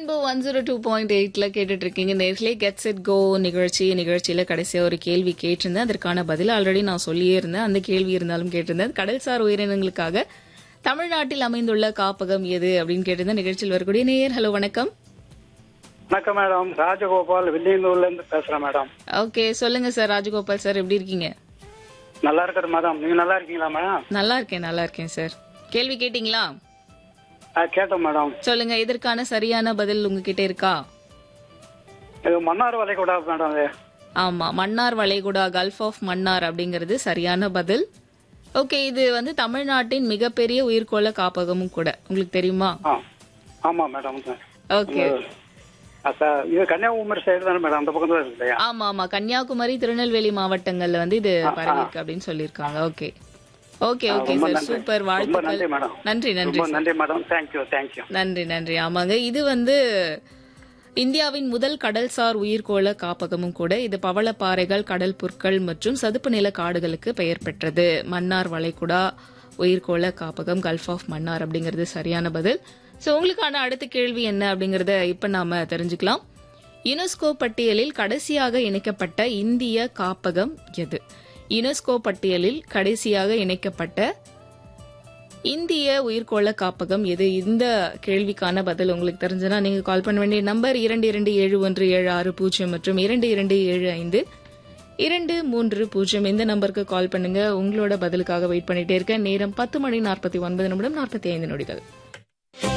Rainbow one zero two point எயிட்ல கேட்டுட்டு இருக்கீங்க நேர்களே கெட்ஸ் இட் கோ நிகழ்ச்சி நிகழ்ச்சியில கடைசியா ஒரு கேள்வி கேட்டிருந்தேன் அதற்கான பதில் ஆல்ரெடி நான் சொல்லியே இருந்தேன் அந்த கேள்வி இருந்தாலும் கேட்டிருந்தேன் கடல்சார் உயிரினங்களுக்காக தமிழ்நாட்டில் அமைந்துள்ள காப்பகம் எது அப்படின்னு கேட்டிருந்தேன் நிகழ்ச்சியில் வரக்கூடிய நேயர் ஹலோ வணக்கம் வணக்கம் மேடம் ராஜகோபால் வில்லியனூர்ல இருந்து பேசுறேன் மேடம் ஓகே சொல்லுங்க சார் ராஜகோபால் சார் எப்படி இருக்கீங்க நல்லா இருக்கிற மேடம் நீங்க நல்லா இருக்கீங்களா மேடம் நல்லா இருக்கேன் நல்லா இருக்கேன் சார் கேள்வி கேட்டிங்களா ஆ, கேட்டோம் மேடம் சொல்லுங்க இதற்கான சரியான பதில் உங்ககிட்ட இருக்கா இது மன்னார் வளைகுடா மேடம் இது ஆமா மன்னார் வளைகுடா கல்ஃப் ஆஃப் மன்னார் அப்படிங்கிறது சரியான பதில் ஓகே இது வந்து தமிழ்நாட்டின் மிகப்பெரிய உயிர்கோள காப்பகமும் கூட உங்களுக்கு தெரியுமா ஆ ஆமா மேடம் ஓகே ஆ, சார் இது கன்னியாகுமரி சைடு தானே மேடம் அந்த பக்கம் தான் இருக்கு இல்லையா ஆமா ஆமா கன்னியாகுமரி திருநெல்வேலி மாவட்டங்கள்ல வந்து இது பரவி இருக்கு அப்படின்னு சொல்லியிருக்காங்க ஓகே ஓகே ஓகே ரொம்ப சார் நன்றி. சூப்பர் ரொம்ப நன்றி வாழ்த்துக்கள் மேடம் நன்றி நன்றி ரொம்ப நன்றி மேடம் தேங்க்யூ தேங்க்யூ நன்றி நன்றி ஆமாங்க இது வந்து இந்தியாவின் முதல் கடல்சார் உயிர்கோள காப்பகமும் கூட இது பவளப்பாறைகள் கடல் புற்கள் மற்றும் சதுப்பு நில காடுகளுக்கு பெயர் பெற்றது மன்னார் வளைகுடா உயிர்கோள காப்பகம் கல்ஃப் ஆஃப் மன்னார் அப்படிங்கிறது சரியான பதில் சோ உங்களுக்கான அடுத்த கேள்வி என்ன அப்படிங்கறத இப்ப நாம தெரிஞ்சுக்கலாம் யுனெஸ்கோ பட்டியலில் கடைசியாக இணைக்கப்பட்ட இந்திய காப்பகம் எது யுனெஸ்கோ பட்டியலில் கடைசியாக இணைக்கப்பட்ட இந்திய உயிர்கோள காப்பகம் எது இந்த கேள்விக்கான பதில் உங்களுக்கு தெரிஞ்சனா நீங்க கால் பண்ண வேண்டிய நம்பர் இரண்டு இரண்டு ஏழு ஒன்று ஏழு ஆறு பூஜ்ஜியம் மற்றும் இரண்டு இரண்டு ஏழு ஐந்து இரண்டு மூன்று பூஜ்ஜியம் இந்த நம்பருக்கு கால் பண்ணுங்க உங்களோட பதிலுக்காக வெயிட் பண்ணிட்டே இருக்கேன் நேரம் பத்து மணி நாற்பத்தி ஒன்பது நிமிடம் நாற்பத்தி ஐந்து நொடிகள்